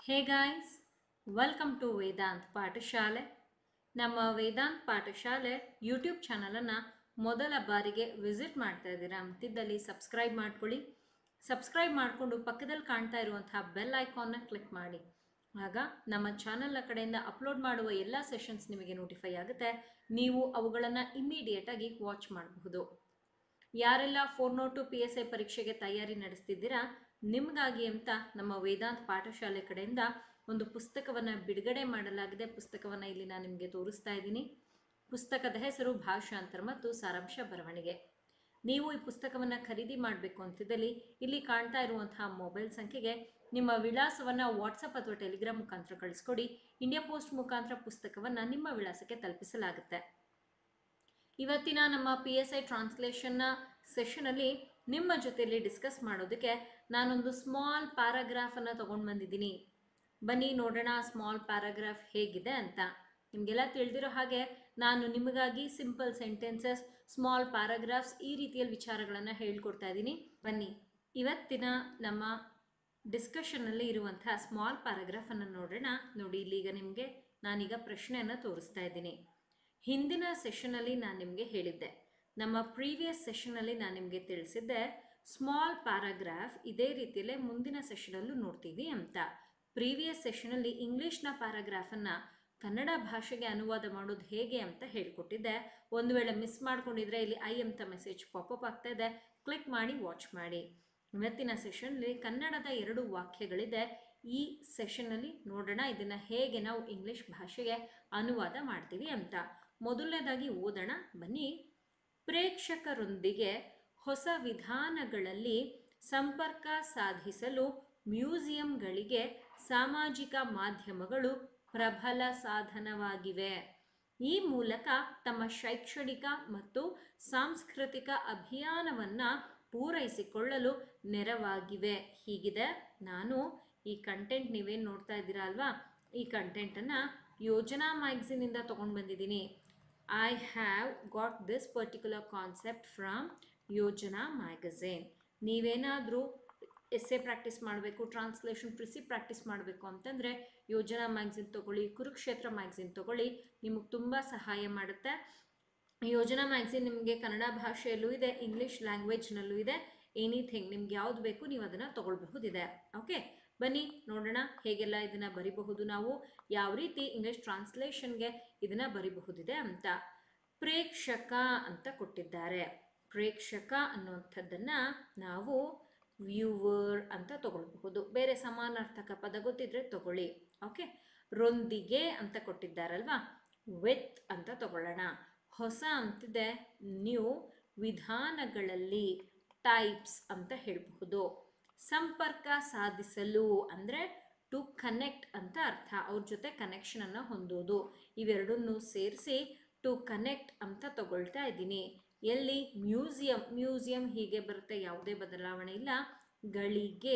hey guys welcome to Vedant Pathashale ನಮ್ಮ ವೇದಾಂತ್ ಪಾಠಶಾಲೆ YouTube ಚಾನಲನ್ನು ಮೊದಲ ಬಾರಿಗೆ ವಿಸಿಟ್ ಮಾಡ್ತಾ ಇದ್ದೀರಾ ಅಂತಿದ್ದಲ್ಲಿ ಸಬ್ಸ್ಕ್ರೈಬ್ ಮಾಡ್ಕೊಳ್ಳಿ ಸಬ್ಸ್ಕ್ರೈಬ್ ಮಾಡಿಕೊಂಡು ಪಕ್ಕದಲ್ಲಿ ಕಾಣ್ತಾ ಇರುವಂತಹ ಬೆಲ್ ಐಕಾನ್ನ ಕ್ಲಿಕ್ ಮಾಡಿ ಆಗ ನಮ್ಮ ಚಾನಲ್ನ ಕಡೆಯಿಂದ ಅಪ್ಲೋಡ್ ಮಾಡುವ ಎಲ್ಲ ಸೆಷನ್ಸ್ ನಿಮಗೆ ನೋಟಿಫೈ ಆಗುತ್ತೆ ನೀವು ಅವುಗಳನ್ನು ಇಮ್ಮಿಡಿಯೇಟಾಗಿ ವಾಚ್ ಮಾಡಬಹುದು ಯಾರೆಲ್ಲ four not P S I ಪರೀಕ್ಷೆಗೆ ತಯಾರಿ ನಡೆಸ್ತಿದ್ದೀರಾ ನಿಮಗಾಗಿ ಅಂತ ನಮ್ಮ ವೇದಾಂತ್ ಪಾಠಶಾಲೆ ಕಡೆಯಿಂದ ಒಂದು ಪುಸ್ತಕವನ್ನು ಬಿಡುಗಡೆ ಮಾಡಲಾಗಿದೆ ಪುಸ್ತಕವನ್ನು ಇಲ್ಲಿ ನಾನು ನಿಮಗೆ ತೋರಿಸ್ತಾ ಇದ್ದೀನಿ ಪುಸ್ತಕದ ಹೆಸರು ಭಾಷಾಂತರ ಮತ್ತು ಸಾರಾಂಶ ಬರವಣಿಗೆ ನೀವು ಈ ಪುಸ್ತಕವನ್ನು ಖರೀದಿ ಮಾಡಬೇಕು ಅಂತಿದ್ದಲ್ಲಿ ಇಲ್ಲಿ ಕಾಣ್ತಾ ಇರುವಂತಹ ಮೊಬೈಲ್ ಸಂಖ್ಯೆಗೆ ನಿಮ್ಮ ವಿಳಾಸವನ್ನು ವಾಟ್ಸಪ್ ಅಥವಾ ಟೆಲಿಗ್ರಾಮ್ ಮುಖಾಂತರ ಕಳಿಸ್ಕೊಡಿ ಇಂಡಿಯಾ ಪೋಸ್ಟ್ ಮುಖಾಂತರ ಪುಸ್ತಕವನ್ನು ನಿಮ್ಮ ವಿಳಾಸಕ್ಕೆ ತಲುಪಿಸಲಾಗುತ್ತೆ ಇವತ್ತಿನ ನಮ್ಮ ಪಿ ಎಸ್ ಐ ಟ್ರಾನ್ಸ್ಲೇಷನ್ನ ಸೆಷನಲ್ಲಿ ನಿಮ್ಮ ಜೊತೆಯಲ್ಲಿ ಡಿಸ್ಕಸ್ ಮಾಡೋದಕ್ಕೆ ನಾನೊಂದು ಸ್ಮಾಲ್ ಪ್ಯಾರಾಗ್ರಾಫನ್ನು ತೊಗೊಂಡು ಬಂದಿದ್ದೀನಿ ಬನ್ನಿ ನೋಡೋಣ ಸ್ಮಾಲ್ ಪ್ಯಾರಾಗ್ರಾಫ್ ಹೇಗಿದೆ ಅಂತ ನಿಮಗೆಲ್ಲ ತಿಳಿದಿರೋ ಹಾಗೆ ನಾನು ನಿಮಗಾಗಿ ಸಿಂಪಲ್ ಸೆಂಟೆನ್ಸಸ್ ಸ್ಮಾಲ್ ಪ್ಯಾರಾಗ್ರಾಫ್ಸ್ ಈ ರೀತಿಯಲ್ಲಿ ವಿಚಾರಗಳನ್ನು ಹೇಳ್ಕೊಡ್ತಾ ಇದ್ದೀನಿ ಬನ್ನಿ ಇವತ್ತಿನ ನಮ್ಮ ಡಿಸ್ಕಷನ್ನಲ್ಲಿ ಇರುವಂತಹ ಸ್ಮಾಲ್ ಪ್ಯಾರಾಗ್ರಾಫನ್ನು ನೋಡೋಣ ನೋಡಿ ಇಲ್ಲೀಗ ನಿಮಗೆ ನಾನೀಗ ಪ್ರಶ್ನೆಯನ್ನು ತೋರಿಸ್ತಾ ಇದ್ದೀನಿ ಹಿಂದಿನ ಸೆಷನಲ್ಲಿ ನಾನು ನಿಮಗೆ ಹೇಳಿದ್ದೆ ನಮ್ಮ ಪ್ರೀವಿಯಸ್ ಸೆಷನಲ್ಲಿ ನಾನು ನಿಮಗೆ ತಿಳಿಸಿದ್ದೆ ಸ್ಮಾಲ್ ಪ್ಯಾರಾಗ್ರಾಫ್ ಇದೇ ರೀತಿಯಲ್ಲೇ ಮುಂದಿನ ಸೆಷನಲ್ಲೂ ನೋಡ್ತೀವಿ ಅಂತ ಪ್ರೀವಿಯಸ್ ಸೆಷನಲ್ಲಿ ಇಂಗ್ಲೀಷ್ನ ಪ್ಯಾರಾಗ್ರಾಫನ್ನು ಕನ್ನಡ ಭಾಷೆಗೆ ಅನುವಾದ ಮಾಡೋದು ಹೇಗೆ ಅಂತ ಹೇಳ್ಕೊಟ್ಟಿದ್ದೆ ಒಂದು ವೇಳೆ ಮಿಸ್ ಮಾಡ್ಕೊಂಡಿದ್ರೆ ಇಲ್ಲಿ ಐ ಅಂತ ಮೆಸೇಜ್ ಪಾಪಪ್ ಆಗ್ತಾ ಇದೆ ಕ್ಲಿಕ್ ಮಾಡಿ ವಾಚ್ ಮಾಡಿ ಇವತ್ತಿನ ಸೆಷನ್ಲಿ ಕನ್ನಡದ ಎರಡು ವಾಕ್ಯಗಳಿದೆ ಈ ಸೆಷನ್ನಲ್ಲಿ ನೋಡೋಣ ಇದನ್ನು ಹೇಗೆ ನಾವು ಇಂಗ್ಲಿಷ್ ಭಾಷೆಗೆ ಅನುವಾದ ಮಾಡ್ತೀವಿ ಅಂತ ಮೊದಲನೇದಾಗಿ ಓದೋಣ ಬನ್ನಿ ಪ್ರೇಕ್ಷಕರೊಂದಿಗೆ ಹೊಸ ವಿಧಾನಗಳಲ್ಲಿ ಸಂಪರ್ಕ ಸಾಧಿಸಲು ಮ್ಯೂಸಿಯಂಗಳಿಗೆ ಸಾಮಾಜಿಕ ಮಾಧ್ಯಮಗಳು ಪ್ರಬಲ ಸಾಧನವಾಗಿವೆ ಈ ಮೂಲಕ ತಮ್ಮ ಶೈಕ್ಷಣಿಕ ಮತ್ತು ಸಾಂಸ್ಕೃತಿಕ ಅಭಿಯಾನವನ್ನು ಪೂರೈಸಿಕೊಳ್ಳಲು ನೆರವಾಗಿವೆ ಹೀಗಿದೆ ನಾನು ಈ ಕಂಟೆಂಟ್ ನೀವೇನು ನೋಡ್ತಾ ಇದ್ದೀರಾ ಅಲ್ವಾ ಈ ಕಂಟೆಂಟನ್ನು ಯೋಜನಾ ಮ್ಯಾಗ್ಝಿನಿಂದ ತೊಗೊಂಡು ಬಂದಿದ್ದೀನಿ I have got this particular concept from Yojana magazine ನೀವೇನಾದರೂ ಎಸ್ಸೆ ಪ್ರಾಕ್ಟೀಸ್ ಮಾಡಬೇಕು ಟ್ರಾನ್ಸ್ಲೇಷನ್ ಪ್ರಿಸಿ ಪ್ರಾಕ್ಟೀಸ್ ಮಾಡಬೇಕು ಅಂತಂದರೆ ಯೋಜನಾ ಮ್ಯಾಗ್ಝಿನ್ ತೊಗೊಳ್ಳಿ ಕುರುಕ್ಷೇತ್ರ ಮ್ಯಾಗ್ಝಿನ್ ತೊಗೊಳ್ಳಿ ನಿಮಗೆ ತುಂಬ ಸಹಾಯ ಮಾಡುತ್ತೆ ಯೋಜನಾ ಮ್ಯಾಗ್ಝಿನ್ ನಿಮಗೆ ಕನ್ನಡ ಭಾಷೆಯಲ್ಲೂ ಇದೆ ಇಂಗ್ಲೀಷ್ ಲ್ಯಾಂಗ್ವೇಜ್ನಲ್ಲೂ ಇದೆ ಎನಿಥಿಂಗ್ ನಿಮ್ಗೆ ಯಾವುದು ಬೇಕು ನೀವು ಅದನ್ನು ತೊಗೊಳ್ಬಹುದಿದೆ ಓಕೆ ಬನ್ನಿ ನೋಡೋಣ ಹೇಗೆಲ್ಲ ಇದನ್ನು ಬರಿಬಹುದು ನಾವು ಯಾವ ರೀತಿ ಇಂಗ್ಲೀಷ್ ಟ್ರಾನ್ಸ್ಲೇಷನ್ಗೆ ಇದನ್ನು ಬರಿಬಹುದಿದೆ ಅಂತ ಪ್ರೇಕ್ಷಕ ಅಂತ ಕೊಟ್ಟಿದ್ದಾರೆ ಪ್ರೇಕ್ಷಕ ಅನ್ನುವಂಥದ್ದನ್ನು ನಾವು ವ್ಯೂವರ್ ಅಂತ ತಗೊಳ್ಬಹುದು ಬೇರೆ ಸಮಾನಾರ್ಥಕ ಪದ ಗೊತ್ತಿದ್ರೆ ತಗೊಳ್ಳಿ ಓಕೆ ರೊಂದಿಗೆ ಅಂತ ಕೊಟ್ಟಿದ್ದಾರಲ್ವಾ ವಿತ್ ಅಂತ ತಗೊಳ್ಳೋಣ ಹೊಸ ಅಂತಿದೆ ನ್ಯೂ ವಿಧಾನಗಳಲ್ಲಿ ಟೈಪ್ಸ್ ಅಂತ ಹೇಳಬಹುದು ಸಂಪರ್ಕ ಸಾಧಿಸಲು ಅಂದರೆ ಟು ಕನೆಕ್ಟ್ ಅಂತ ಅರ್ಥ ಅವ್ರ ಜೊತೆ ಕನೆಕ್ಷನನ್ನು ಹೊಂದೋದು ಇವೆರಡನ್ನೂ ಸೇರಿಸಿ ಟು ಕನೆಕ್ಟ್ ಅಂತ ತಗೊಳ್ತಾ ಇದ್ದೀನಿ ಎಲ್ಲಿ ಮ್ಯೂಸಿಯಂ ಮ್ಯೂಸಿಯಂ ಹೀಗೆ ಬರುತ್ತೆ ಯಾವುದೇ ಬದಲಾವಣೆ ಇಲ್ಲ ಗಳಿಗೆ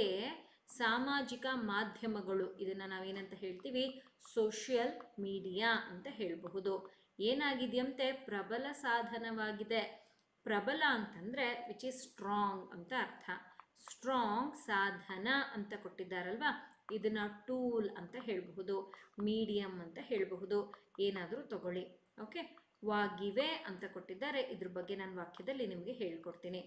ಸಾಮಾಜಿಕ ಮಾಧ್ಯಮಗಳು ಇದನ್ನು ನಾವೇನಂತ ಹೇಳ್ತೀವಿ ಸೋಷಿಯಲ್ ಮೀಡಿಯಾ ಅಂತ ಹೇಳಬಹುದು ಏನಾಗಿದೆಯಂತೆ ಪ್ರಬಲ ಸಾಧನವಾಗಿದೆ ಪ್ರಬಲ ಅಂತಂದರೆ ವಿಚ್ ಈಸ್ ಸ್ಟ್ರಾಂಗ್ ಅಂತ ಅರ್ಥ ಸ್ಟ್ರಾಂಗ್ ಸಾಧನ ಅಂತ ಕೊಟ್ಟಿದ್ದಾರಲ್ವಾ ಇದನ್ನು ಟೂಲ್ ಅಂತ ಹೇಳಬಹುದು ಮೀಡಿಯಂ ಅಂತ ಹೇಳಬಹುದು ಏನಾದರೂ ತಗೊಳ್ಳಿ ಓಕೆ ವಾಗಿವೆ ಅಂತ ಕೊಟ್ಟಿದ್ದಾರೆ ಇದ್ರ ಬಗ್ಗೆ ನಾನು ವಾಕ್ಯದಲ್ಲಿ ನಿಮಗೆ ಹೇಳ್ಕೊಡ್ತೀನಿ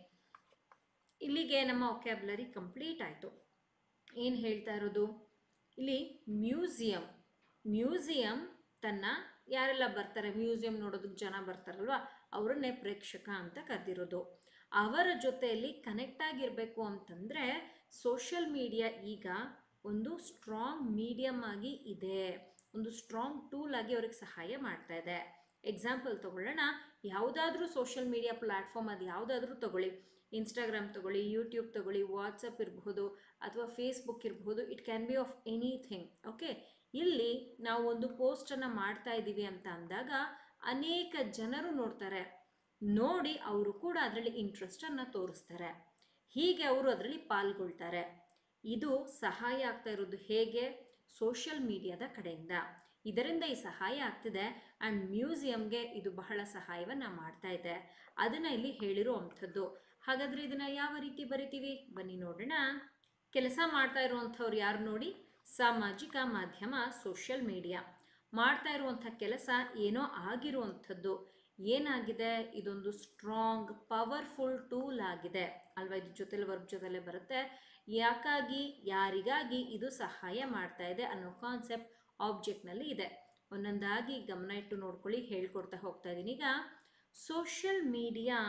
ಇಲ್ಲಿಗೆ ನಮ್ಮ ಒಕ್ಯಾಬ್ಲರಿ ಕಂಪ್ಲೀಟ್ ಆಯಿತು ಏನು ಹೇಳ್ತಾ ಇರೋದು ಇಲ್ಲಿ ಮ್ಯೂಸಿಯಂ ಮ್ಯೂಸಿಯಂ ತನ್ನ ಯಾರೆಲ್ಲ ಬರ್ತಾರೆ ಮ್ಯೂಸಿಯಂ ನೋಡೋದಕ್ಕೆ ಜನ ಬರ್ತಾರಲ್ವ ಅವರನ್ನೇ ಪ್ರೇಕ್ಷಕ ಅಂತ ಕರೆದಿರೋದು ಅವರ ಜೊತೆಯಲ್ಲಿ ಕನೆಕ್ಟ್ ಆಗಿರಬೇಕು ಅಂತಂದರೆ ಸೋಷಿಯಲ್ ಮೀಡಿಯಾ ಈಗ ಒಂದು ಸ್ಟ್ರಾಂಗ್ ಮೀಡಿಯಮ್ ಆಗಿ ಇದೆ ಒಂದು ಸ್ಟ್ರಾಂಗ್ ಟೂಲ್ ಆಗಿ ಅವ್ರಿಗೆ ಸಹಾಯ ಮಾಡ್ತಾ ಇದೆ ಎಕ್ಸಾಂಪಲ್ ತಗೊಳ್ಳೋಣ ಯಾವುದಾದ್ರೂ ಸೋಷಿಯಲ್ ಮೀಡಿಯಾ ಪ್ಲ್ಯಾಟ್ಫಾರ್ಮ್ ಅದು ಯಾವುದಾದ್ರೂ ತಗೊಳ್ಳಿ ಇನ್ಸ್ಟಾಗ್ರಾಮ್ ತಗೊಳ್ಳಿ ಯೂಟ್ಯೂಬ್ ತಗೊಳ್ಳಿ ವಾಟ್ಸಪ್ ಇರಬಹುದು ಅಥವಾ ಫೇಸ್ಬುಕ್ ಇರಬಹುದು it can be of anything okay ಇಲ್ಲಿ ನಾವು ಒಂದು ಪೋಸ್ಟನ್ನು ಮಾಡ್ತಾ ಇದ್ದೀವಿ ಅಂತ ಅಂದಾಗ ಅನೇಕ ಜನರು ನೋಡ್ತಾರೆ ನೋಡಿ ಅವರು ಕೂಡ ಅದರಲ್ಲಿ ಇಂಟ್ರೆಸ್ಟನ್ನು ತೋರಿಸ್ತಾರೆ ಹೀಗೆ ಅವರು ಅದರಲ್ಲಿ ಪಾಲ್ಗೊಳ್ತಾರೆ ಇದು ಸಹಾಯ ಆಗ್ತಾ ಇರೋದು ಹೇಗೆ ಸೋಷಿಯಲ್ ಮೀಡಿಯಾದ ಕಡೆಯಿಂದ ಇದರಿಂದ ಈ ಸಹಾಯ ಆಗ್ತಿದೆ ಆ್ಯಂಡ್ ಮ್ಯೂಸಿಯಂಗೆ ಇದು ಬಹಳ ಸಹಾಯವನ್ನು ಮಾಡ್ತಾ ಇದೆ ಅದನ್ನು ಇಲ್ಲಿ ಹೇಳಿರೋ ಅಂಥದ್ದು ಹಾಗಾದರೆ ಇದನ್ನು ಯಾವ ರೀತಿ ಬರಿತೀವಿ ಬನ್ನಿ ನೋಡೋಣ ಕೆಲಸ ಮಾಡ್ತಾ ಇರುವಂಥವ್ರು ಯಾರು ನೋಡಿ ಸಾಮಾಜಿಕ ಮಾಧ್ಯಮ ಸೋಷಿಯಲ್ ಮೀಡಿಯಾ ಮಾಡ್ತಾ ಇರುವಂಥ ಕೆಲಸ ಏನೋ ಆಗಿರುವಂಥದ್ದು ಏನಾಗಿದೆ ಇದೊಂದು ಸ್ಟ್ರಾಂಗ್ ಪವರ್ಫುಲ್ ಟೂಲ್ ಆಗಿದೆ ಅಲ್ವಾ ಇದ್ರ ಜೊತೆಲಿ ವರ್ಬ್ ಜೊತೆಲೆ ಬರುತ್ತೆ ಯಾಕಾಗಿ ಯಾರಿಗಾಗಿ ಇದು ಸಹಾಯ ಮಾಡ್ತಾ ಇದೆ ಅನ್ನೋ ಕಾನ್ಸೆಪ್ಟ್ ಆಬ್ಜೆಕ್ಟ್ನಲ್ಲಿ ಇದೆ ಒಂದೊಂದಾಗಿ ಗಮನ ಇಟ್ಟು ನೋಡ್ಕೊಳ್ಳಿ ಹೇಳ್ಕೊಡ್ತಾ ಹೋಗ್ತಾ ಇದ್ದೀನಿ ಈಗ ಸೋಷಿಯಲ್ ಮೀಡಿಯಾ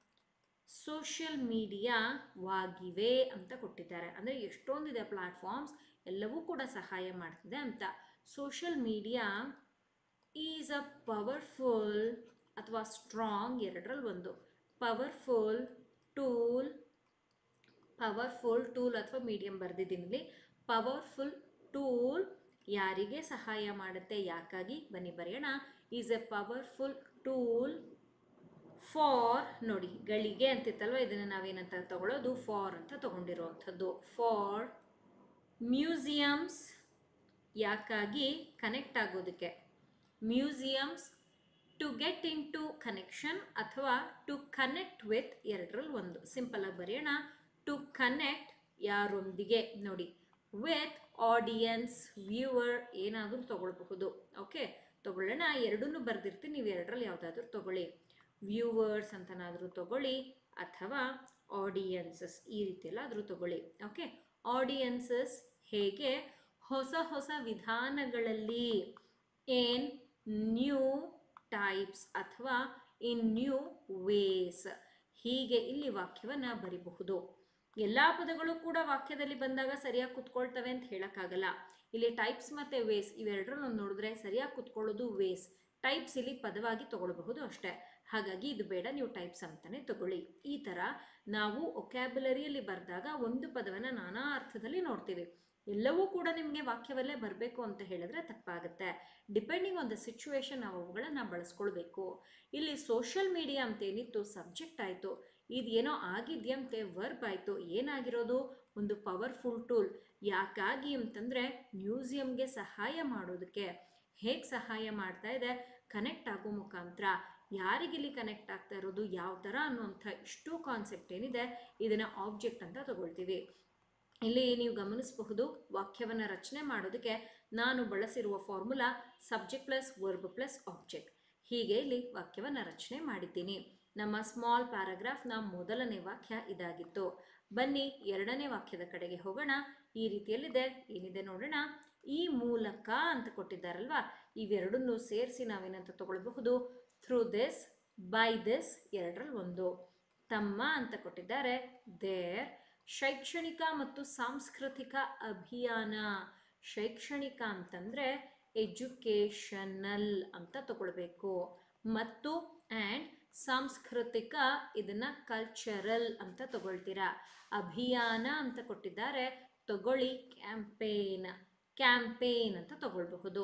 ಸೋಷಿಯಲ್ ಮೀಡಿಯಾವಾಗಿವೆ ಅಂತ ಕೊಟ್ಟಿದ್ದಾರೆ ಅಂದರೆ ಎಷ್ಟೊಂದಿದೆ ಪ್ಲಾಟ್ಫಾರ್ಮ್ಸ್ ಎಲ್ಲವೂ ಕೂಡ ಸಹಾಯ ಮಾಡ್ತಿದೆ ಅಂತ social media is a powerful ಅಥವಾ ಸ್ಟ್ರಾಂಗ್ ಎರಡರಲ್ಲಿ ಒಂದು ಪವರ್ಫುಲ್ ಟೂಲ್ ಪವರ್ಫುಲ್ ಟೂಲ್ ಅಥವಾ ಮೀಡಿಯಂ ಬರೆದಿದ್ದೀನಿ ಇಲ್ಲಿ ಪವರ್ಫುಲ್ ಟೂಲ್ ಯಾರಿಗೆ ಸಹಾಯ ಮಾಡುತ್ತೆ ಯಾಕಾಗಿ ಬನ್ನಿ ಬರೆಯೋಣ is a powerful tool for ನೋಡಿ ಗಳಿಗೆ ಅಂತಿತ್ತಲ್ವ ಇದನ್ನು ನಾವೇನಂತ ತಗೊಳ್ಳೋದು ಫಾರ್ ಅಂತ ತಗೊಂಡಿರುವಂಥದ್ದು ಫಾರ್ ಮ್ಯೂಸಿಯಮ್ಸ್ ಯಾಕಾಗಿ ಕನೆಕ್ಟ್ ಆಗೋದಕ್ಕೆ museums to get in to connection ಅಥವಾ ಟು ಕನೆಕ್ಟ್ ವಿತ್ ಎರಡರಲ್ಲಿ ಒಂದು ಸಿಂಪಲ್ ಆಗಿ ಬರೆಯೋಣ ಟು ಕನೆಕ್ಟ್ ಯಾರೊಂದಿಗೆ ನೋಡಿ ವಿತ್ ಆಡಿಯನ್ಸ್ ವ್ಯೂವರ್ ಏನಾದರೂ ತಗೊಳ್ಬಹುದು ಓಕೆ ತಗೊಳ್ಳೋಣ ಎರಡನ್ನೂ ಬರೆದಿರ್ತೀನಿ ನೀವು ಎರಡರಲ್ಲಿ ಯಾವುದಾದ್ರೂ ತಗೊಳ್ಳಿ ವ್ಯೂವರ್ಸ್ ಅಂತನಾದರೂ ತಗೊಳ್ಳಿ ಅಥವಾ ಆಡಿಯನ್ಸಸ್ ಈ ರೀತಿಯಲ್ಲಾದರೂ ತಗೊಳ್ಳಿ ಓಕೆ ಆಡಿಯನ್ಸಸ್ ಹೇಗೆ ಹೊಸ ಹೊಸ ವಿಧಾನಗಳಲ್ಲಿ ಏನ್ ನ್ಯೂ ಟೈಪ್ಸ್ ಅಥವಾ ಇನ್ ನ್ಯೂ ವೇಸ್ ಹೀಗೆ ಇಲ್ಲಿ ವಾಕ್ಯವನ್ನು ಬರಿಬಹುದು ಎಲ್ಲ ಪದಗಳು ಕೂಡ ವಾಕ್ಯದಲ್ಲಿ ಬಂದಾಗ ಸರಿಯಾಗಿ ಕುತ್ಕೊಳ್ತವೆ ಅಂತ ಹೇಳೋಕ್ಕಾಗಲ್ಲ ಇಲ್ಲಿ ಟೈಪ್ಸ್ ಮತ್ತು ವೇಸ್ ಇವೆರಡರನ್ನು ನೋಡಿದ್ರೆ ಸರಿಯಾಗಿ ಕುತ್ಕೊಳ್ಳೋದು ವೇಸ್ ಟೈಪ್ಸ್ ಇಲ್ಲಿ ಪದವಾಗಿ ತಗೊಳ್ಬಹುದು ಅಷ್ಟೇ ಹಾಗಾಗಿ ಇದು ಬೇಡ ನೀವು ಟೈಪ್ಸ್ ಅಂತಾನೆ ತಗೊಳ್ಳಿ ಈ ಥರ ನಾವು ಒಕ್ಯಾಬುಲರಿಯಲ್ಲಿ ಬರೆದಾಗ ಒಂದು ಪದವನ್ನು ನಾನಾ ಅರ್ಥದಲ್ಲಿ ನೋಡ್ತೀವಿ ಎಲ್ಲವೂ ಕೂಡ ನಿಮಗೆ ವಾಕ್ಯವಲ್ಲೇ ಬರಬೇಕು ಅಂತ ಹೇಳಿದ್ರೆ ತಪ್ಪಾಗುತ್ತೆ ಡಿಪೆಂಡಿಂಗ್ ಆನ್ ದ ಸಿಚುವೇಶನ್ ನಾವು ಅವುಗಳನ್ನು ಬಳಸ್ಕೊಳ್ಬೇಕು ಇಲ್ಲಿ ಸೋಷಿಯಲ್ ಮೀಡಿಯಾ ಅಂತ ಏನಿತ್ತು ಸಬ್ಜೆಕ್ಟ್ ಆಯಿತು ಇದೇನೋ ಆಗಿದೆಯಂತೆ ವರ್ಬ್ ಆಯಿತು ಏನಾಗಿರೋದು ಒಂದು ಪವರ್ಫುಲ್ ಟೂಲ್ ಯಾಕಾಗಿ ಅಂತಂದರೆ ಮ್ಯೂಸಿಯಂಗೆ ಸಹಾಯ ಮಾಡೋದಕ್ಕೆ ಹೇಗೆ ಸಹಾಯ ಮಾಡ್ತಾ ಇದೆ ಕನೆಕ್ಟ್ ಆಗೋ ಮುಖಾಂತರ ಯಾರಿಗಿಲ್ಲಿ ಕನೆಕ್ಟ್ ಆಗ್ತಾ ಇರೋದು ಯಾವ ಥರ ಅನ್ನುವಂಥ ಇಷ್ಟು ಕಾನ್ಸೆಪ್ಟ್ ಏನಿದೆ ಇದನ್ನು ಆಬ್ಜೆಕ್ಟ್ ಅಂತ ತಗೊಳ್ತೀವಿ ಇಲ್ಲಿ ನೀವು ಗಮನಿಸಬಹುದು ವಾಕ್ಯವನ್ನು ರಚನೆ ಮಾಡೋದಕ್ಕೆ ನಾನು ಬಳಸಿರುವ formula subject plus verb plus object ಹೀಗೆ ಇಲ್ಲಿ ವಾಕ್ಯವನ್ನು ರಚನೆ ಮಾಡಿದ್ದೀನಿ ನಮ್ಮ ಸ್ಮಾಲ್ ಪ್ಯಾರಾಗ್ರಾಫ್ನ ಮೊದಲನೇ ವಾಕ್ಯ ಇದಾಗಿತ್ತು ಬನ್ನಿ ಎರಡನೇ ವಾಕ್ಯದ ಕಡೆಗೆ ಹೋಗೋಣ ಈ ರೀತಿಯಲ್ಲಿದೆ ಏನಿದೆ ನೋಡೋಣ ಈ ಮೂಲಕ ಅಂತ ಕೊಟ್ಟಿದ್ದಾರಲ್ವಾ ಇವೆರಡನ್ನು ಸೇರಿಸಿ ನಾವೇನಂತ ತಗೊಳ್ಬಹುದು ಥ್ರೂ ದಿಸ್ ಬೈ ದಿಸ್ ಎರಡರಲ್ಲಿ ಒಂದು ತಮ್ಮ ಅಂತ ಕೊಟ್ಟಿದ್ದಾರೆ ದೇರ್ ಶೈಕ್ಷಣಿಕ ಮತ್ತು ಸಾಂಸ್ಕೃತಿಕ ಅಭಿಯಾನ ಶೈಕ್ಷಣಿಕ ಅಂತಂದರೆ ಎಜುಕೇಷನಲ್ ಅಂತ ತಗೊಳ್ಬೇಕು ಮತ್ತು ಆ್ಯಂಡ್ ಸಾಂಸ್ಕೃತಿಕ ಇದನ್ನು ಕಲ್ಚರಲ್ ಅಂತ ತಗೊಳ್ತೀರಾ ಅಭಿಯಾನ ಅಂತ ಕೊಟ್ಟಿದ್ದಾರೆ ತಗೊಳ್ಳಿ ಕ್ಯಾಂಪೇನ್ ಕ್ಯಾಂಪೇನ್ ಅಂತ ತಗೊಳ್ಬಹುದು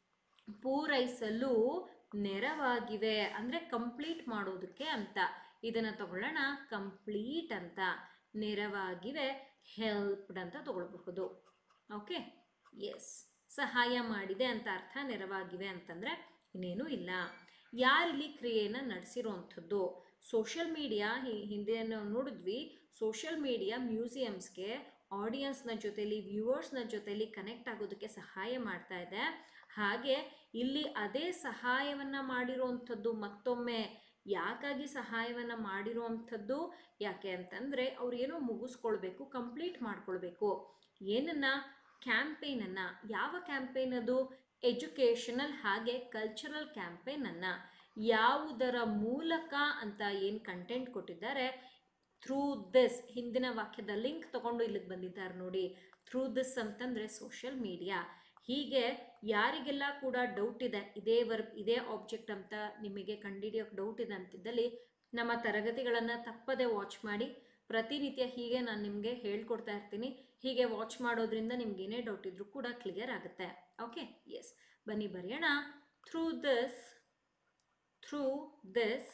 ಪೂರೈಸಲು ನೆರವಾಗಿವೆ ಅಂದರೆ ಕಂಪ್ಲೀಟ್ ಮಾಡೋದಕ್ಕೆ ಅಂತ ಇದನ್ನು ತಗೊಳ್ಳೋಣ ಕಂಪ್ಲೀಟ್ ಅಂತ ನೆರವಾಗಿವೆ ಹೆಲ್ಪ್ಡ್ ಅಂತ ತಗೊಳ್ಬಹುದು ಓಕೆ ಎಸ್ ಸಹಾಯ ಮಾಡಿದೆ ಅಂತ ಅರ್ಥ ನೆರವಾಗಿವೆ ಅಂತಂದರೆ ಇನ್ನೇನೂ ಇಲ್ಲ ಯಾರಿಲ್ಲಿ ಕ್ರಿಯೆಯನ್ನು ನಡೆಸಿರುವಂಥದ್ದು ಸೋಷಿಯಲ್ ಮೀಡಿಯಾ ಹಿಂದೆ ನಾವು ನೋಡಿದ್ವಿ ಸೋಷಿಯಲ್ ಮೀಡಿಯಾ ಮ್ಯೂಸಿಯಮ್ಸ್ಗೆ ಆಡಿಯನ್ಸ್ನ ಜೊತೆಲಿ ವ್ಯೂವರ್ಸ್ನ ಜೊತೆಲಿ ಕನೆಕ್ಟ್ ಆಗೋದಕ್ಕೆ ಸಹಾಯ ಮಾಡ್ತಾ ಇದೆ ಹಾಗೆ ಇಲ್ಲಿ ಅದೇ ಸಹಾಯವನ್ನು ಮಾಡಿರುವಂಥದ್ದು ಮತ್ತೊಮ್ಮೆ ಯಾಕಾಗಿ ಸಹಾಯವನ್ನು ಮಾಡಿರುವಂಥದ್ದು ಯಾಕೆ ಅಂತಂದರೆ ಅವ್ರು ಏನೋ ಮುಗಿಸ್ಕೊಳ್ಬೇಕು ಕಂಪ್ಲೀಟ್ ಮಾಡ್ಕೊಳ್ಬೇಕು ಏನನ್ನ ಕ್ಯಾಂಪೇನನ್ನು ಯಾವ ಕ್ಯಾಂಪೇನ್ ಅದು ಎಜುಕೇಷನಲ್ ಹಾಗೆ ಕಲ್ಚರಲ್ ಕ್ಯಾಂಪೇನನ್ನು ಯಾವುದರ ಮೂಲಕ ಅಂತ ಏನು ಕಂಟೆಂಟ್ ಕೊಟ್ಟಿದ್ದಾರೆ ಥ್ರೂ ದಿಸ್ ಹಿಂದಿನ ವಾಕ್ಯದ ಲಿಂಕ್ ತಗೊಂಡು ಇಲ್ಲಿಗೆ ಬಂದಿದ್ದಾರೆ ನೋಡಿ ಥ್ರೂ ದಿಸ್ ಅಂತಂದರೆ ಸೋಷಿಯಲ್ ಮೀಡಿಯಾ ಹೀಗೆ ಯಾರಿಗೆಲ್ಲ ಕೂಡ ಡೌಟ್ ಇದೆ ಇದೇ ವರ್ಬ್ ಇದೇ ಆಬ್ಜೆಕ್ಟ್ ಅಂತ ನಿಮಗೆ ಕಂಡುಹಿಡಿಯೋಕೆ ಡೌಟ್ ಇದೆ ಅಂತಿದ್ದಲ್ಲಿ ನಮ್ಮ ತರಗತಿಗಳನ್ನು ತಪ್ಪದೆ ವಾಚ್ ಮಾಡಿ ಪ್ರತಿನಿತ್ಯ ಹೀಗೆ ನಾನು ನಿಮಗೆ ಹೇಳ್ಕೊಡ್ತಾ ಇರ್ತೀನಿ ಹೀಗೆ ವಾಚ್ ಮಾಡೋದ್ರಿಂದ ನಿಮ್ಗೆ ಏನೇ ಡೌಟ್ ಇದ್ರೂ ಕೂಡ ಕ್ಲಿಯರ್ ಆಗುತ್ತೆ ಓಕೆ ಎಸ್ ಬನ್ನಿ ಬರೆಯೋಣ through this through this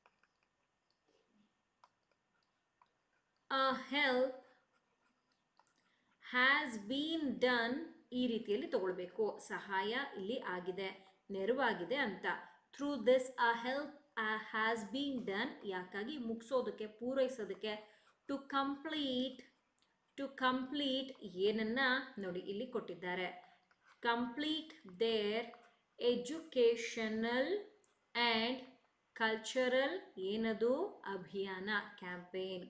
a help has been done ಈ ರೀತಿಯಲ್ಲಿ ತಗೊಳ್ಬೇಕು ಸಹಾಯ ಇಲ್ಲಿ ಆಗಿದೆ ನೆರವಾಗಿದೆ ಅಂತ through this a help has been done ಯಾಕಾಗಿ ಮುಗಿಸೋದಕ್ಕೆ ಪೂರೈಸೋದಕ್ಕೆ ಟು ಕಂಪ್ಲೀಟ್ ಟು ಕಂಪ್ಲೀಟ್ ಏನನ್ನ ನೋಡಿ ಇಲ್ಲಿ ಕೊಟ್ಟಿದ್ದಾರೆ complete their educational and cultural ಏನದು ಅಭಿಯಾನ campaign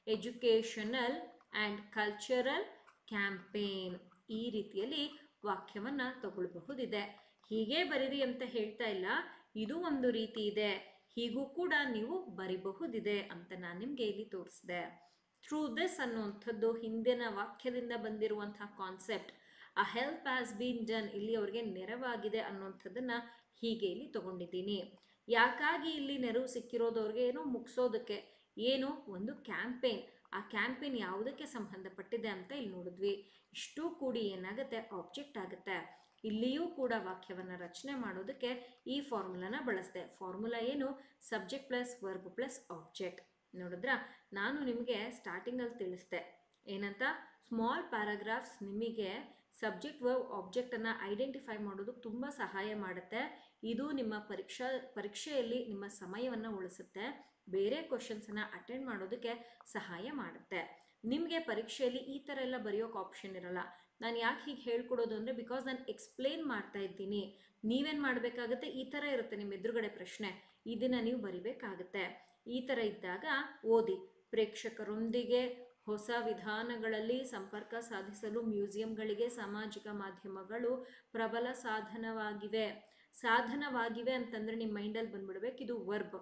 educational and cultural campaign ಈ ರೀತಿಯಲ್ಲಿ ವಾಕ್ಯವನ್ನು ತಗೊಳ್ಬಹುದಿದೆ ಹೀಗೆ ಬರೀರಿ ಅಂತ ಹೇಳ್ತಾ ಇಲ್ಲ ಇದು ಒಂದು ರೀತಿ ಇದೆ ಹೀಗೂ ಕೂಡ ನೀವು ಬರಿಬಹುದಿದೆ ಅಂತ ನಾನು ನಿಮಗೆ ಇಲ್ಲಿ ತೋರಿಸಿದೆ ಥ್ರೂ ದಿಸ್ ಅನ್ನುವಂಥದ್ದು ಹಿಂದಿನ ವಾಕ್ಯದಿಂದ ಬಂದಿರುವಂತಹ ಕಾನ್ಸೆಪ್ಟ್ ಆ ಹೆಲ್ಪ್ ಹ್ಯಾಸ್ ಬೀನ್ ಡನ್ ಇಲ್ಲಿ ಅವ್ರಿಗೆ ನೆರವಾಗಿದೆ ಅನ್ನುವಂಥದ್ದನ್ನು ಹೀಗೆ ಇಲ್ಲಿ ತಗೊಂಡಿದ್ದೀನಿ ಯಾಕಾಗಿ ಇಲ್ಲಿ ನೆರವು ಸಿಕ್ಕಿರೋದು ಅವ್ರಿಗೆ ಏನೋ ಮುಗಿಸೋದಕ್ಕೆ ಏನು ಒಂದು ಕ್ಯಾಂಪೇನ್ ಆ ಕ್ಯಾಂಪೇನ್ ಯಾವುದಕ್ಕೆ ಸಂಬಂಧಪಟ್ಟಿದೆ ಅಂತ ಇಲ್ಲಿ ನೋಡಿದ್ವಿ ಇಷ್ಟೂ ಕೂಡಿ ಏನಾಗುತ್ತೆ ಆಬ್ಜೆಕ್ಟ್ ಆಗುತ್ತೆ ಇಲ್ಲಿಯೂ ಕೂಡ ವಾಕ್ಯವನ್ನು ರಚನೆ ಮಾಡೋದಕ್ಕೆ ಈ ಫಾರ್ಮುಲಾನ ಬಳಸಿದೆ ಫಾರ್ಮುಲಾ ಏನು subject plus verb plus object ನೋಡಿದ್ರಾ ನಾನು ನಿಮಗೆ ಸ್ಟಾರ್ಟಿಂಗಲ್ಲಿ ತಿಳಿಸ್ದೆ ಏನಂತ ಸ್ಮಾಲ್ ಪ್ಯಾರಾಗ್ರಾಫ್ಸ್ ನಿಮಗೆ ಸಬ್ಜೆಕ್ಟ್ ವರ್ಬ್ ಆಬ್ಜೆಕ್ಟನ್ನು ಐಡೆಂಟಿಫೈ ಮಾಡೋದಕ್ಕೆ ತುಂಬ ಸಹಾಯ ಮಾಡುತ್ತೆ ಇದು ನಿಮ್ಮ ಪರೀಕ್ಷಾ ಪರೀಕ್ಷೆಯಲ್ಲಿ ನಿಮ್ಮ ಸಮಯವನ್ನು ಉಳಿಸುತ್ತೆ ಬೇರೆ ಕ್ವಶನ್ಸನ್ನು ಅಟೆಂಡ್ ಮಾಡೋದಕ್ಕೆ ಸಹಾಯ ಮಾಡುತ್ತೆ ನಿಮಗೆ ಪರೀಕ್ಷೆಯಲ್ಲಿ ಈ ಥರ ಎಲ್ಲ ಬರೆಯೋಕೆ ಆಪ್ಷನ್ ಇರಲ್ಲ ನಾನು ಯಾಕೆ ಹೀಗೆ ಹೇಳ್ಕೊಡೋದು ಅಂದರೆ ಬಿಕಾಸ್ ನಾನು ಎಕ್ಸ್ಪ್ಲೇನ್ ಮಾಡ್ತಾ ಇದ್ದೀನಿ ನೀವೇನು ಮಾಡಬೇಕಾಗುತ್ತೆ ಈ ಥರ ಇರುತ್ತೆ ನಿಮ್ಮ ಎದುರುಗಡೆ ಪ್ರಶ್ನೆ ಇದನ್ನು ನೀವು ಬರಿಬೇಕಾಗುತ್ತೆ ಈ ಥರ ಇದ್ದಾಗ ಓದಿ ಪ್ರೇಕ್ಷಕರೊಂದಿಗೆ ಹೊಸ ವಿಧಾನಗಳಲ್ಲಿ ಸಂಪರ್ಕ ಸಾಧಿಸಲು ಮ್ಯೂಸಿಯಂಗಳಿಗೆ ಸಾಮಾಜಿಕ ಮಾಧ್ಯಮಗಳು ಪ್ರಬಲ ಸಾಧನವಾಗಿವೆ ಸಾಧನವಾಗಿವೆ ಅಂತಂದರೆ ನಿಮ್ಮ ಮೈಂಡಲ್ಲಿ ಬಂದ್ಬಿಡ್ಬೇಕು ಇದು ವರ್ಬ್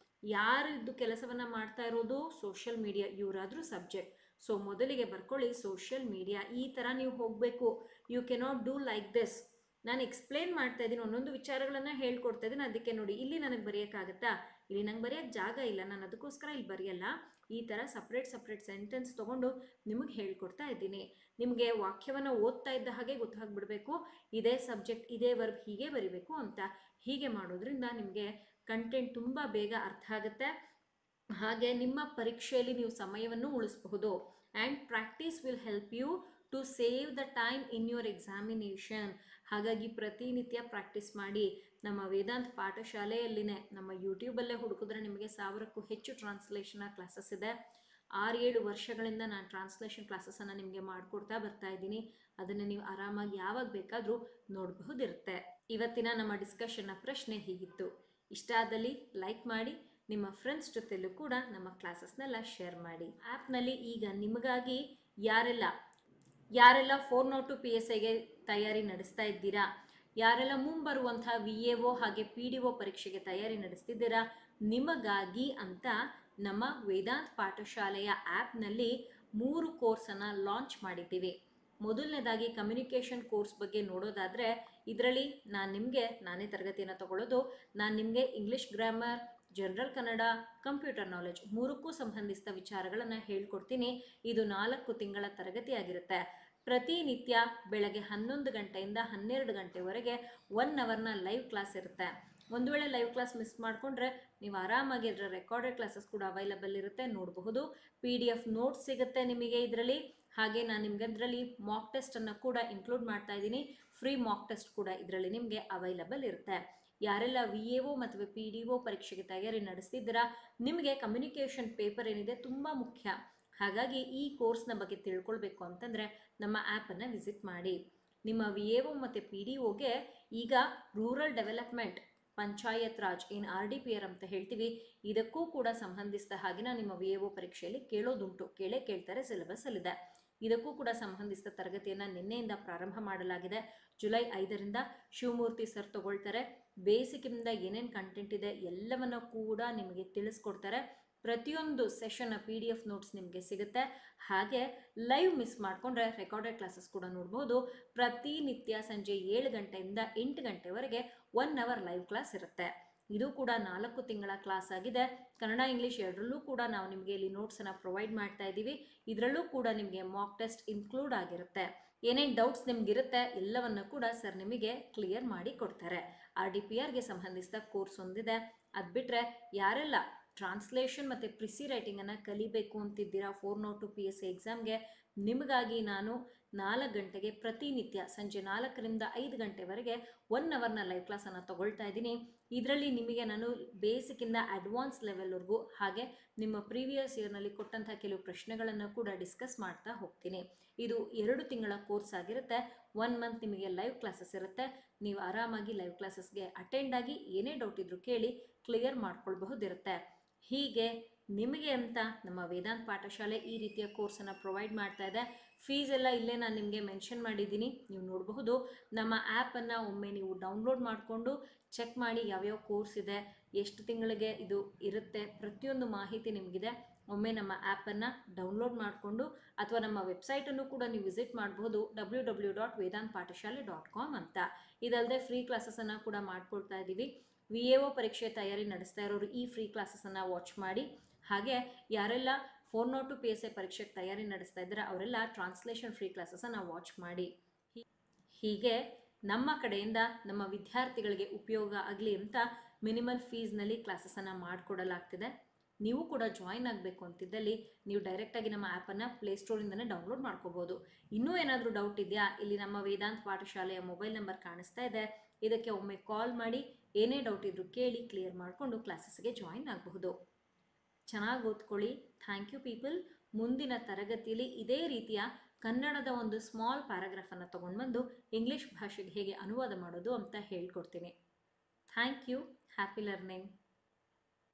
ಯಾರು ಇದು ಕೆಲಸವನ್ನು ಮಾಡ್ತಾ ಇರೋದು ಸೋಷಿಯಲ್ ಮೀಡಿಯಾ ಇವರಾದರೂ ಸಬ್ಜೆಕ್ಟ್ ಸೊ ಮೊದಲಿಗೆ ಬರ್ಕೊಳ್ಳಿ ಸೋಷಿಯಲ್ ಮೀಡಿಯಾ ಈ ಥರ ನೀವು ಹೋಗಬೇಕು you cannot do like this ನಾನು ಎಕ್ಸ್ಪ್ಲೇನ್ ಮಾಡ್ತಾ ಇದ್ದೀನಿ ಒಂದೊಂದು ವಿಚಾರಗಳನ್ನು ಹೇಳ್ಕೊಡ್ತಾ ಇದ್ದೀನಿ ಅದಕ್ಕೆ ನೋಡಿ ಇಲ್ಲಿ ನನಗೆ ಬರೆಯೋಕ್ಕಾಗತ್ತಾ ಇಲ್ಲಿ ನಂಗೆ ಬರೆಯೋಕ್ಕೆ ಜಾಗ ಇಲ್ಲ ನಾನು ಅದಕ್ಕೋಸ್ಕರ ಇಲ್ಲಿ ಬರೆಯಲ್ಲ ಈ ಥರ ಸಪ್ರೇಟ್ ಸಪ್ರೇಟ್ ಸೆಂಟೆನ್ಸ್ ತೊಗೊಂಡು ನಿಮಗೆ ಹೇಳ್ಕೊಡ್ತಾ ಇದ್ದೀನಿ ನಿಮಗೆ ವಾಕ್ಯವನ್ನು ಓದ್ತಾ ಇದ್ದ ಹಾಗೆ ಗೊತ್ತಾಗ್ಬಿಡಬೇಕು ಇದೇ ಸಬ್ಜೆಕ್ಟ್ ಇದೇ ವರ್ಬ್ ಹೀಗೆ ಬರಿಬೇಕು ಅಂತ ಹೀಗೆ ಮಾಡೋದ್ರಿಂದ ನಿಮಗೆ ಕಂಟೆಂಟ್ ತುಂಬ ಬೇಗ ಅರ್ಥ ಆಗುತ್ತೆ ಹಾಗೆ ನಿಮ್ಮ ಪರೀಕ್ಷೆಯಲ್ಲಿ ನೀವು ಸಮಯವನ್ನು ಉಳಿಸಬಹುದು and practice will help you to save the time in your examination ಹಾಗಾಗಿ ಪ್ರತಿನಿತ್ಯ ಪ್ರಾಕ್ಟೀಸ್ ಮಾಡಿ ನಮ್ಮ ವೇದಾಂತ ಪಾಠಶಾಲೆಯಲ್ಲಿನೇ ನಮ್ಮ ಯೂಟ್ಯೂಬಲ್ಲೇ ಹುಡುಕಿದ್ರೆ ನಿಮಗೆ ಸಾವಿರಕ್ಕೂ ಹೆಚ್ಚು ಟ್ರಾನ್ಸ್ಲೇಷನ್ ಕ್ಲಾಸಸ್ ಇದೆ ಆರು ಏಳು ವರ್ಷಗಳಿಂದ ನಾನು ಟ್ರಾನ್ಸ್ಲೇಷನ್ ಕ್ಲಾಸಸನ್ನು ನಿಮಗೆ ಮಾಡಿಕೊಡ್ತಾ ಬರ್ತಾ ಇದ್ದೀನಿ ಅದನ್ನು ನೀವು ಆರಾಮಾಗಿ ಯಾವಾಗ ಬೇಕಾದರೂ ನೋಡಬಹುದಿರುತ್ತೆ ಇವತ್ತಿನ ನಮ್ಮ ಡಿಸ್ಕಷನ್ನ ಪ್ರಶ್ನೆ ಹೀಗಿತ್ತು ಇಷ್ಟ ಆದಲ್ಲಿ ಲೈಕ್ ಮಾಡಿ ನಿಮ್ಮ ಫ್ರೆಂಡ್ಸ್ ಜೊತೆಲೂ ಕೂಡ ನಮ್ಮ ಕ್ಲಾಸಸ್ನೆಲ್ಲ ಶೇರ್ ಮಾಡಿ ಆ್ಯಪ್ನಲ್ಲಿ ಈಗ ನಿಮಗಾಗಿ ಯಾರೆಲ್ಲ ಯಾರೆಲ್ಲ four not two P S ಐಗೆ ತಯಾರಿ ನಡೆಸ್ತಾ ಇದ್ದೀರಾ ಯಾರೆಲ್ಲ ಮುಂಬರುವಂಥ ವಿ ಎ ಒ ಹಾಗೆ ಪಿ ಡಿ ಒ ಪರೀಕ್ಷೆಗೆ ತಯಾರಿ ನಡೆಸ್ತಿದ್ದೀರಾ ನಿಮಗಾಗಿ ಅಂತ ನಮ್ಮ ವೇದಾಂತ್ ಪಾಠಶಾಲೆಯ ಆ್ಯಪ್ನಲ್ಲಿ ಮೂರು ಕೋರ್ಸನ್ನು ಲಾಂಚ್ ಮಾಡಿದ್ದೀವಿ ಮೊದಲನೇದಾಗಿ ಕಮ್ಯುನಿಕೇಷನ್ ಕೋರ್ಸ್ ಬಗ್ಗೆ ನೋಡೋದಾದರೆ ಇದರಲ್ಲಿ ನಾನು ನಿಮಗೆ ನಾನೇ ತರಗತಿಯನ್ನು ತಗೊಳ್ಳೋದು ನಾನು ನಿಮಗೆ English grammar general Kannada computer knowledge ಮೂರಕ್ಕೂ ಸಂಬಂಧಿಸಿದ ವಿಚಾರಗಳನ್ನು ಹೇಳ್ಕೊಡ್ತೀನಿ ಇದು ನಾಲ್ಕು ತಿಂಗಳ ತರಗತಿಯಾಗಿರುತ್ತೆ ಪ್ರತಿನಿತ್ಯ ಬೆಳಗ್ಗೆ ಹನ್ನೊಂದು ಗಂಟೆಯಿಂದ ಹನ್ನೆರಡು ಗಂಟೆವರೆಗೆ ಒನ್ ಅವರ್ನ ಲೈವ್ ಕ್ಲಾಸ್ ಇರುತ್ತೆ ಒಂದು ವೇಳೆ ಲೈವ್ ಕ್ಲಾಸ್ ಮಿಸ್ ಮಾಡಿಕೊಂಡ್ರೆ ನೀವು ಆರಾಮಾಗಿ ಇದರ ರೆಕಾರ್ಡೆಡ್ ಕ್ಲಾಸಸ್ ಕೂಡ ಅವೈಲಬಲ್ ಇರುತ್ತೆ ನೋಡಬಹುದು ಪಿ ಡಿ ಎಫ್ ನೋಟ್ಸ್ ಸಿಗುತ್ತೆ ನಿಮಗೆ ಇದರಲ್ಲಿ ಹಾಗೆ ನಾನು ನಿಮಗೆ ಅದರಲ್ಲಿ ಮಾಕ್ ಟೆಸ್ಟನ್ನು ಕೂಡ ಇನ್ಕ್ಲೂಡ್ ಮಾಡ್ತಾ ಇದ್ದೀನಿ ಫ್ರೀ ಮಾಕ್ ಟೆಸ್ಟ್ ಕೂಡ ಇದರಲ್ಲಿ ನಿಮಗೆ ಅವೈಲಬಲ್ ಇರುತ್ತೆ ಯಾರೆಲ್ಲ ವಿ ಎ ಒ ಮತ್ತು ಪಿ ಡಿ ಒ ಪರೀಕ್ಷೆಗೆ ತಯಾರಿ ನಡೆಸ್ತಿದ್ದೀರಾ ನಿಮಗೆ ಕಮ್ಯುನಿಕೇಷನ್ ಪೇಪರ್ ಏನಿದೆ ತುಂಬ ಮುಖ್ಯ ಹಾಗಾಗಿ ಈ ಕೋರ್ಸ್ನ ಬಗ್ಗೆ ತಿಳ್ಕೊಳ್ಬೇಕು ಅಂತಂದರೆ ನಮ್ಮ ಆ್ಯಪನ್ನು ವಿಸಿಟ್ ಮಾಡಿ ನಿಮ್ಮ ವಿ ಎ ಒ ಮತ್ತು ಪಿ ಡಿ ಒಗೆ ಈಗ ರೂರಲ್ ಡೆವಲಪ್ಮೆಂಟ್ ಪಂಚಾಯತ್ ರಾಜ್ ಏನು ಆರ್ ಡಿ ಪಿ ಆರ್ ಅಂತ ಹೇಳ್ತೀವಿ ಇದಕ್ಕೂ ಕೂಡ ಸಂಬಂಧಿಸಿದ ಹಾಗೆ ನಾವು ನಿಮ್ಮ ವಿ ಎ ಒ ಪರೀಕ್ಷೆಯಲ್ಲಿ ಕೇಳೋದುಂಟು ಕೇಳೇ ಕೇಳ್ತಾರೆ ಸಿಲೆಬಸ್ಸಲ್ಲಿದೆ ಇದಕ್ಕೂ ಕೂಡ ಸಂಬಂಧಿಸಿದ ತರಗತಿಯನ್ನು ನಿನ್ನೆಯಿಂದ ಪ್ರಾರಂಭ ಮಾಡಲಾಗಿದೆ ಜುಲೈ ಐದರಿಂದ ಶಿವಮೂರ್ತಿ ಸರ್ ತಗೊಳ್ತಾರೆ ಬೇಸಿಕ್ಕಿಂದ ಏನೇನು ಕಂಟೆಂಟ್ ಇದೆ ಎಲ್ಲವನ್ನು ಕೂಡ ನಿಮಗೆ ತಿಳಿಸ್ಕೊಡ್ತಾರೆ ಪ್ರತಿಯೊಂದು ಸೆಷನ್ನ ಪಿ ಡಿ ಎಫ್ ನೋಟ್ಸ್ ನಿಮಗೆ ಸಿಗುತ್ತೆ ಹಾಗೆ ಲೈವ್ ಮಿಸ್ ಮಾಡಿಕೊಂಡ್ರೆ ರೆಕಾರ್ಡೆಡ್ ಕ್ಲಾಸಸ್ ಕೂಡ ನೋಡ್ಬೋದು ಪ್ರತಿನಿತ್ಯ ಸಂಜೆ ಏಳು ಗಂಟೆಯಿಂದ ಎಂಟು ಗಂಟೆವರೆಗೆ ಒನ್ ಅವರ್ ಲೈವ್ ಕ್ಲಾಸ್ ಇರುತ್ತೆ ಇದು ಕೂಡ ನಾಲ್ಕು ತಿಂಗಳ ಕ್ಲಾಸ್ ಆಗಿದೆ ಕನ್ನಡ ಇಂಗ್ಲೀಷ್ ಎರಡರಲ್ಲೂ ಕೂಡ ನಾವು ನಿಮಗೆ ಇಲ್ಲಿ ನೋಟ್ಸನ್ನು ಪ್ರೊವೈಡ್ ಮಾಡ್ತಾ ಇದ್ದೀವಿ ಇದರಲ್ಲೂ ಕೂಡ ನಿಮಗೆ ಮಾಕ್ ಟೆಸ್ಟ್ ಇನ್ಕ್ಲೂಡ್ ಆಗಿರುತ್ತೆ ಏನೇನು ಡೌಟ್ಸ್ ನಿಮಗಿರುತ್ತೆ ಎಲ್ಲವನ್ನು ಕೂಡ ಸರ್ ನಿಮಗೆ ಕ್ಲಿಯರ್ ಮಾಡಿ ಕೊಡ್ತಾರೆ ಆರ್ ಡಿ ಪಿ ಆರ್ಗೆ ಸಂಬಂಧಿಸಿದ ಕೋರ್ಸ್ ಒಂದಿದೆ ಅದು ಬಿಟ್ಟರೆ ಯಾರೆಲ್ಲ ಟ್ರಾನ್ಸ್ಲೇಷನ್ ಮತ್ತು ಪ್ರಿಸಿ ರೈಟಿಂಗನ್ನು ಕಲಿಬೇಕು ಅಂತಿದ್ದೀರಾ four not two P S C ಎಕ್ಸಾಮ್ಗೆ ನಿಮಗಾಗಿ ನಾನು ನಾಲ್ಕು ಗಂಟೆಗೆ ಪ್ರತಿನಿತ್ಯ ಸಂಜೆ ನಾಲ್ಕರಿಂದ ಐದು ಗಂಟೆವರೆಗೆ ಒನ್ ಅವರ್ನ ಲೈವ್ ಕ್ಲಾಸನ್ನು ತಗೊಳ್ತಾ ಇದ್ದೀನಿ ಇದರಲ್ಲಿ ನಿಮಗೆ ನಾನು ಬೇಸಿಕ್ಕಿಂದ ಅಡ್ವಾನ್ಸ್ ಲೆವೆಲ್ವರೆಗೂ ಹಾಗೆ ನಿಮ್ಮ ಪ್ರೀವಿಯಸ್ ಇಯರ್ನಲ್ಲಿ ಕೊಟ್ಟಂಥ ಕೆಲವು ಪ್ರಶ್ನೆಗಳನ್ನು ಕೂಡ ಡಿಸ್ಕಸ್ ಮಾಡ್ತಾ ಹೋಗ್ತೀನಿ ಇದು ಎರಡು ತಿಂಗಳ ಕೋರ್ಸ್ ಆಗಿರುತ್ತೆ ಒನ್ ಮಂತ್ ನಿಮಗೆ ಲೈವ್ ಕ್ಲಾಸಸ್ ಇರುತ್ತೆ ನೀವು ಆರಾಮಾಗಿ ಲೈವ್ ಕ್ಲಾಸಸ್ಗೆ ಅಟೆಂಡ್ ಆಗಿ ಏನೇ ಡೌಟ್ ಇದ್ರೂ ಕೇಳಿ ಕ್ಲಿಯರ್ ಮಾಡ್ಕೊಳ್ಬಹುದಿರುತ್ತೆ ಹೀಗೆ ನಿಮಗೆ ಅಂತ ನಮ್ಮ ವೇದಾಂತ್ ಪಾಠಶಾಲೆ ಈ ರೀತಿಯ ಕೋರ್ಸನ್ನು ಪ್ರೊವೈಡ್ ಮಾಡ್ತಾ ಇದೆ ಫೀಸ್ ಎಲ್ಲ ಇಲ್ಲೇ ನಾನು ನಿಮಗೆ ಮೆನ್ಷನ್ ಮಾಡಿದ್ದೀನಿ ನೀವು ನೋಡಬಹುದು ನಮ್ಮ ಆ್ಯಪನ್ನು ಒಮ್ಮೆ ನೀವು ಡೌನ್ಲೋಡ್ ಮಾಡಿಕೊಂಡು ಚೆಕ್ ಮಾಡಿ ಯಾವ್ಯಾವ ಕೋರ್ಸ್ ಇದೆ ಎಷ್ಟು ತಿಂಗಳಿಗೆ ಇದು ಇರುತ್ತೆ ಪ್ರತಿಯೊಂದು ಮಾಹಿತಿ ನಿಮಗಿದೆ ಒಮ್ಮೆ ನಮ್ಮ ಆ್ಯಪನ್ನು ಡೌನ್ಲೋಡ್ ಮಾಡಿಕೊಂಡು ಅಥವಾ ನಮ್ಮ ವೆಬ್ಸೈಟನ್ನು ಕೂಡ ನೀವು ವಿಸಿಟ್ ಮಾಡಬಹುದು ಡಬ್ಲ್ಯೂ ಡಬ್ಲ್ಯೂ ಡಾಟ್ ವೇದಾಂತ್ ಪಾಠಶಾಲೆ ಡಾಟ್ ಕಾಮ್ ಅಂತ ಇದಲ್ಲದೆ ಫ್ರೀ ಕ್ಲಾಸಸನ್ನು ಕೂಡ ಮಾಡ್ಕೊಳ್ತಾ ಇದ್ದೀವಿ ವಿ ಎ ಒ ಪರೀಕ್ಷೆ ತಯಾರಿ ನಡೆಸ್ತಾ ಇರೋರು ಈ ಫ್ರೀ ಕ್ಲಾಸಸನ್ನು ವಾಚ್ ಮಾಡಿ ಹಾಗೆ ಯಾರೆಲ್ಲ four not two P S A ಪರೀಕ್ಷೆಗೆ ತಯಾರಿ ನಡೆಸ್ತಾ ಇದ್ದಾರೆ ಅವರೆಲ್ಲ ಟ್ರಾನ್ಸ್ಲೇಷನ್ ಫ್ರೀ ಕ್ಲಾಸಸನ್ನು ವಾಚ್ ಮಾಡಿ ಹೀ- ಹೀಗೆ ನಮ್ಮ ಕಡೆಯಿಂದ ನಮ್ಮ ವಿದ್ಯಾರ್ಥಿಗಳಿಗೆ ಉಪಯೋಗ ಆಗಲಿ ಅಂತ ಮಿನಿಮಲ್ ಫೀಸ್ನಲ್ಲಿ ಕ್ಲಾಸಸನ್ನು ಮಾಡಿಕೊಡಲಾಗ್ತಿದೆ ನೀವು ಕೂಡ ಜಾಯಿನ್ ಆಗಬೇಕು ಅಂತಿದ್ದಲ್ಲಿ ನೀವು ಡೈರೆಕ್ಟಾಗಿ ನಮ್ಮ ಆ್ಯಪನ್ನು ಪ್ಲೇಸ್ಟೋರಿಂದನೇ ಡೌನ್ಲೋಡ್ ಮಾಡ್ಕೋಬೋದು ಇನ್ನೂ ಏನಾದರೂ ಡೌಟ್ ಇದೆಯಾ ಇಲ್ಲಿ ನಮ್ಮ ವೇದಾಂತ್ ಪಾಠಶಾಲೆಯ ಮೊಬೈಲ್ ನಂಬರ್ ಕಾಣಿಸ್ತಾ ಇದೆ ಇದಕ್ಕೆ ಒಮ್ಮೆ ಕಾಲ್ ಮಾಡಿ ಏನೇ ಡೌಟ್ ಇದ್ರೂ ಕೇಳಿ ಕ್ಲಿಯರ್ ಮಾಡಿಕೊಂಡು ಕ್ಲಾಸಸ್ಗೆ ಜಾಯಿನ್ ಆಗಬಹುದು ಚೆನ್ನಾಗಿ ಓದ್ಕೊಳ್ಳಿ ಥ್ಯಾಂಕ್ ಯು ಪೀಪಲ್ ಮುಂದಿನ ತರಗತಿಯಲ್ಲಿ ಇದೇ ರೀತಿಯ ಕನ್ನಡದ ಒಂದು ಸ್ಮಾಲ್ ಪ್ಯಾರಾಗ್ರಾಫನ್ನು ತೊಗೊಂಡು ಬಂದು ಇಂಗ್ಲೀಷ್ ಭಾಷೆಗೆ ಹೇಗೆ ಅನುವಾದ ಮಾಡೋದು ಅಂತ ಹೇಳ್ಕೊಡ್ತೀನಿ ಥ್ಯಾಂಕ್ ಯು ಹ್ಯಾಪಿ ಲರ್ನಿಂಗ್